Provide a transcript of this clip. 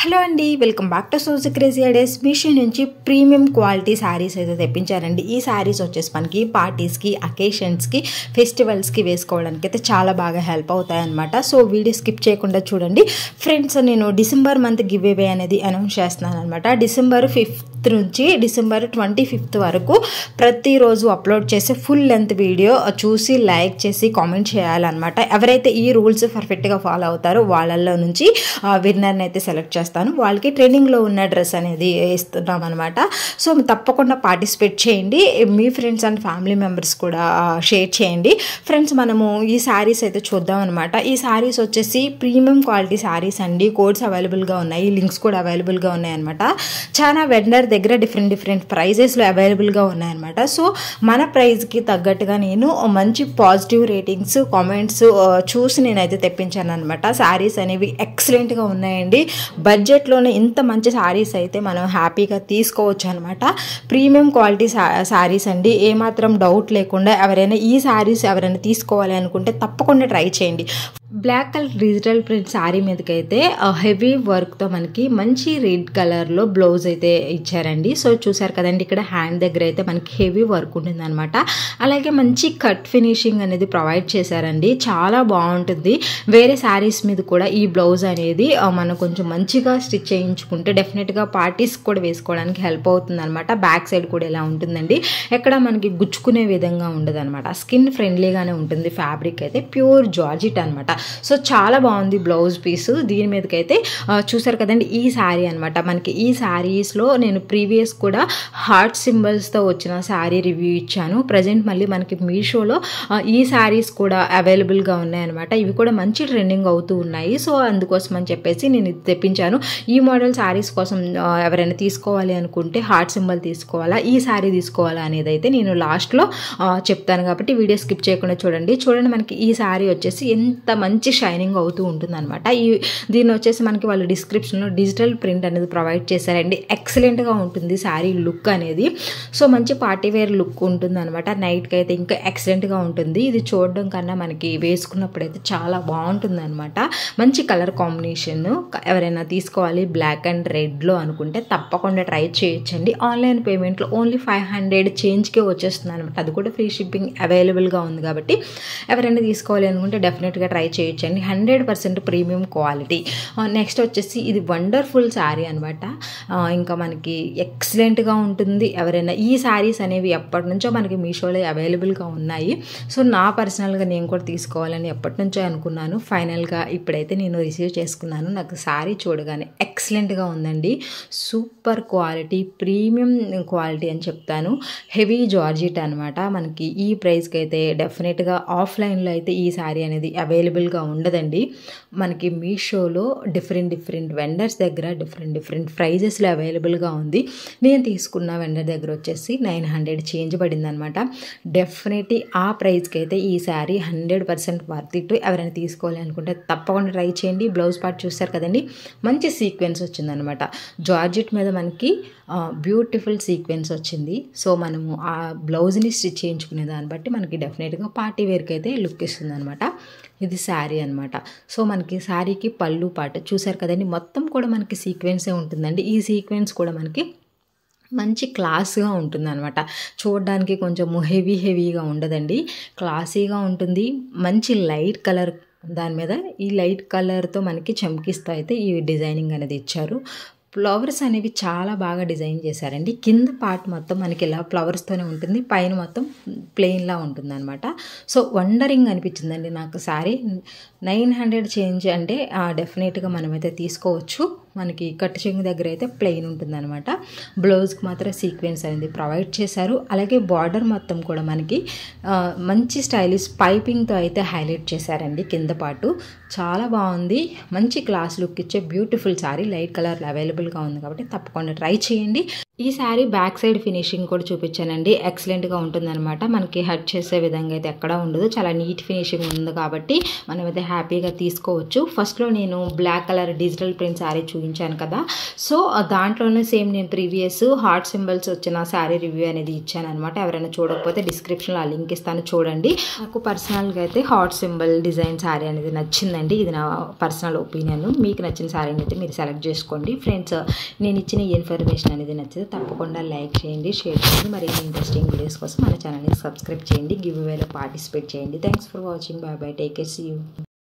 hello అండి welcome back to సోజి crazy ideas Meesho నుంచి ప్రీమియం క్వాలిటీ శారీస్ అయితే తెప్పించారండి ఈ శారీస్ వచ్చేసి మనకి పార్టీస్కి అకేషన్స్కి ఫెస్టివల్స్కి వేసుకోవడానికి అయితే చాలా బాగా హెల్ప్ అవుతాయి అనమాట సో వీడియో స్కిప్ చేయకుండా చూడండి ఫ్రెండ్స్ నేను డిసెంబర్ మంత్ గివ్ అవే అనేది అనౌన్స్ చేస్తున్నాను అనమాట డిసెంబర్ ఫిఫ్త్ నుంచి డిసెంబర్ ట్వంటీ ఫిఫ్త్ వరకు ప్రతిరోజు అప్లోడ్ చేసే ఫుల్ లెంత్ వీడియో చూసి లైక్ చేసి కామెంట్ చేయాలన్నమాట ఎవరైతే ఈ రూల్స్ పర్ఫెక్ట్గా ఫాలో అవుతారో వాళ్ళల్లో నుంచి విన్నర్ని అయితే సెలెక్ట్ చేస్తాను వాళ్ళకి ట్రైనింగ్లో ఉన్న డ్రెస్ అనేది ఇస్తున్నాం అనమాట సో తప్పకుండా పార్టిసిపేట్ చేయండి మీ ఫ్రెండ్స్ అండ్ ఫ్యామిలీ మెంబర్స్ కూడా షేర్ చేయండి ఫ్రెండ్స్ మనము ఈ శారీస్ అయితే చూద్దాం అనమాట ఈ శారీస్ వచ్చేసి ప్రీమియం క్వాలిటీ శారీస్ అండి కోడ్స్ అవైలబుల్గా ఉన్నాయి లింక్స్ కూడా అవైలబుల్గా ఉన్నాయి అనమాట చాలా వెండర్ దగ్గర డిఫరెంట్ డిఫరెంట్ ప్రైజెస్లో అవైలబుల్గా ఉన్నాయన్నమాట సో మన ప్రైస్కి తగ్గట్టుగా నేను మంచి పాజిటివ్ రేటింగ్స్ కామెంట్స్ చూసి నేనైతే తెప్పించాను అనమాట శారీస్ అనేవి ఎక్సలెంట్గా ఉన్నాయండి బడ్జెట్లోనే ఇంత మంచి శారీస్ అయితే మనం హ్యాపీగా తీసుకోవచ్చు అనమాట ప్రీమియం క్వాలిటీ శారీస్ అండి ఏమాత్రం డౌట్ లేకుండా ఎవరైనా ఈ శారీస్ ఎవరైనా తీసుకోవాలి అనుకుంటే తప్పకుండా ట్రై చేయండి black colour digital print sari మీదకైతే హెవీ వర్క్తో మనకి మంచి రెడ్ కలర్లో బ్లౌజ్ అయితే ఇచ్చారండి సో చూసారు కదండి ఇక్కడ హ్యాండ్ దగ్గర అయితే మనకి హెవీ వర్క్ ఉంటుంది అనమాట అలాగే మంచి కట్ ఫినిషింగ్ అనేది ప్రొవైడ్ చేశారండి చాలా బాగుంటుంది వేరే శారీస్ మీద కూడా ఈ బ్లౌజ్ అనేది మనం కొంచెం మంచిగా స్టిచ్ చేయించుకుంటే డెఫినెట్గా పార్టీస్ కూడా వేసుకోవడానికి హెల్ప్ అవుతుంది అనమాట బ్యాక్ సైడ్ కూడా ఇలా ఉంటుందండి ఎక్కడ మనకి గుచ్చుకునే విధంగా ఉండదు అనమాట స్కిన్ ఫ్రెండ్లీగానే ఉంటుంది ఫ్యాబ్రిక్ అయితే ప్యూర్ జార్జిట్ అనమాట సో చాలా బాగుంది బ్లౌజ్ పీస్ దీని మీదకైతే చూసారు కదండి ఈ శారీ అనమాట మనకి ఈ శారీస్లో నేను ప్రీవియస్ కూడా హార్ట్ సింబల్స్తో వచ్చిన శారీ రివ్యూ ఇచ్చాను ప్రజెంట్ మళ్ళీ మనకి మీషోలో ఈ శారీస్ కూడా అవైలబుల్గా ఉన్నాయన్నమాట ఇవి కూడా మంచి ట్రెండింగ్ అవుతూ ఉన్నాయి సో అందుకోసం అని చెప్పేసి నేను ఇది తెప్పించాను ఈ మోడల్ శారీస్ కోసం ఎవరైనా తీసుకోవాలి అనుకుంటే హార్ట్ సింబల్ తీసుకోవాలా ఈ శారీ తీసుకోవాలా అనేది అయితే నేను లాస్ట్లో చెప్తాను కాబట్టి వీడియో స్కిప్ చేయకుండా చూడండి చూడండి మనకి ఈ శారీ వచ్చేసి ఎంత మంచి షైనింగ్ అవుతూ ఉంటుంది అనమాట ఈ దీన్ని వచ్చేసి మనకి వాళ్ళు డిస్క్రిప్షన్లో డిజిటల్ ప్రింట్ అనేది ప్రొవైడ్ చేశారండి ఎక్సలెంట్గా ఉంటుంది శారీ లుక్ అనేది సో మంచి పార్టీ వేర్ లుక్ ఉంటుంది అనమాట నైట్కి అయితే ఇంకా ఎక్సలెంట్గా ఉంటుంది ఇది చూడడం కన్నా మనకి వేసుకున్నప్పుడు అయితే చాలా బాగుంటుంది అనమాట మంచి కలర్ కాంబినేషన్ ఎవరైనా తీసుకోవాలి బ్లాక్ అండ్ రెడ్లో అనుకుంటే తప్పకుండా ట్రై చేయొచ్చండి ఆన్లైన్ పేమెంట్లో ఓన్లీ ఫైవ్ హండ్రెడ్ చేంజ్కే వచ్చేస్తుంది అనమాట అది కూడా ఫ్రీ షిప్పింగ్ అవైలబుల్గా ఉంది కాబట్టి ఎవరైనా తీసుకోవాలి అనుకుంటే డెఫినెట్గా ట్రై చేయొచ్చండి hundred percent premium quality next వచ్చేసి ఇది వండర్ఫుల్ శారీ అనమాట ఇంకా మనకి ఎక్సలెంట్గా ఉంటుంది ఎవరైనా ఈ శారీస్ అనేవి ఎప్పటి నుంచో మనకి మీషోలో అవైలబుల్గా ఉన్నాయి సో నా పర్సనల్గా నేను కూడా తీసుకోవాలని ఎప్పటి నుంచో అనుకున్నాను ఫైనల్గా ఇప్పుడైతే నేను రిసీవ్ చేసుకున్నాను నాకు శారీ చూడగానే ఎక్సలెంట్గా ఉందండి సూపర్ క్వాలిటీ ప్రీమియం క్వాలిటీ అని చెప్తాను హెవీ జార్జిట్ అనమాట మనకి ఈ ప్రైస్కి అయితే డెఫినెట్గా ఆఫ్లైన్లో అయితే ఈ శారీ అనేది అవైలబుల్గా ఉండదండి మనకి మీషోలో డిఫరెంట్ డిఫరెంట్ వెండర్స్ దగ్గర డిఫరెంట్ డిఫరెంట్ ప్రైజెస్లో అవైలబుల్గా ఉంది నేను తీసుకున్న వెండర్ దగ్గర వచ్చేసి నైన్ హండ్రెడ్ చేంజ్ పడింది అనమాట డెఫినెట్లీ ఆ ప్రైస్కి అయితే ఈ sari hundred percent worth it ఎవరైనా తీసుకోవాలి అనుకుంటే తప్పకుండా ట్రై చేయండి బ్లౌజ్ పార్ట్ చూస్తారు కదండి మంచి సీక్వెన్స్ వచ్చిందనమాట జార్జిట్ మీద మనకి బ్యూటిఫుల్ సీక్వెన్స్ వచ్చింది సో మనము ఆ బ్లౌజ్ని స్టిచ్ చేయించుకునే దాన్ని బట్టి మనకి డెఫినెట్గా పార్టీ వేర్కి అయితే లుక్ ఇస్తుంది అనమాట ఇది శారీ అనమాట సో మనకి శారీకి పళ్ళు పాట చూసారు కదండి మొత్తం కూడా మనకి సీక్వెన్సే ఉంటుందండి ఈ సీక్వెన్స్ కూడా మనకి మంచి క్లాస్గా ఉంటుంది అనమాట చూడడానికి కొంచెం హెవీ హెవీగా ఉండదండి క్లాసీగా ఉంటుంది మంచి లైట్ కలర్ దాని మీద ఈ లైట్ కలర్తో మనకి చమ్కిస్తూ అయితే ఈ డిజైనింగ్ అనేది ఇచ్చారు ఫ్లవర్స్ అనేవి చాలా బాగా డిజైన్ చేశారండి కింద పార్ట్ మొత్తం మనకి ఇలా ఫ్లవర్స్తోనే ఉంటుంది పైన మొత్తం ప్లెయిన్లా ఉంటుంది అనమాట సో వండరింగ్ అనిపించిందండి నాకు శారీ నైన్ హండ్రెడ్ చేంజ్ అంటే డెఫినెట్గా మనమైతే తీసుకోవచ్చు మనకి కట్టు చెంగు దగ్గర అయితే ప్లెయిన్ ఉంటుందన్నమాట బ్లౌజ్కి మాత్రం సీక్వెన్స్ అనేది ప్రొవైడ్ చేశారు అలాగే బార్డర్ మొత్తం కూడా మనకి మంచి స్టైలిష్ పైపింగ్తో అయితే హైలైట్ చేశారండి కింద పాటు చాలా బాగుంది మంచి క్లాస్ లుక్ ఇచ్చే బ్యూటిఫుల్ శారీ లైట్ కలర్ అవైలబుల్గా ఉంది కాబట్టి తప్పకుండా ట్రై చేయండి ఈ శారీ బ్యాక్ సైడ్ ఫినిషింగ్ కూడా చూపించానండి ఎక్సలెంట్గా ఉంటుందన్నమాట మనకి హర్ట్ చేసే విధంగా అయితే ఎక్కడా ఉండదు చాలా నీట్ ఫినిషింగ్ ఉంది కాబట్టి మనం అయితే హ్యాపీగా తీసుకోవచ్చు ఫస్ట్లో నేను black colour digital print sari చూపించాను కదా సో దాంట్లోనే సేమ్ నేను ప్రీవియస్ హార్ట్ సింబల్స్ వచ్చిన శారీ రివ్యూ అనేది ఇచ్చాను అనమాట ఎవరైనా చూడకపోతే డిస్క్రిప్షన్లో ఆ లింక్ ఇస్తాను చూడండి నాకు పర్సనల్గా అయితే హార్ట్ సింబల్ డిజైన్ శారీ అనేది నచ్చిందండి ఇది నా పర్సనల్ ఒపీనియన్ మీకు నచ్చిన శారీని అయితే మీరు సెలెక్ట్ చేసుకోండి ఫ్రెండ్స్ నేను ఇచ్చిన ఈ ఇన్ఫర్మేషన్ అనేది నచ్చితే తప్పకుండా లైక్ చేయండి షేర్ చేయండి మరి ఇంట్రెస్టింగ్ వీడియోస్ కోసం మన ఛానల్ని సబ్స్క్రైబ్ చేయండి గివ్ అవేలో పార్టిసిపేట్ చేయండి thanks for watching bye bye take care see you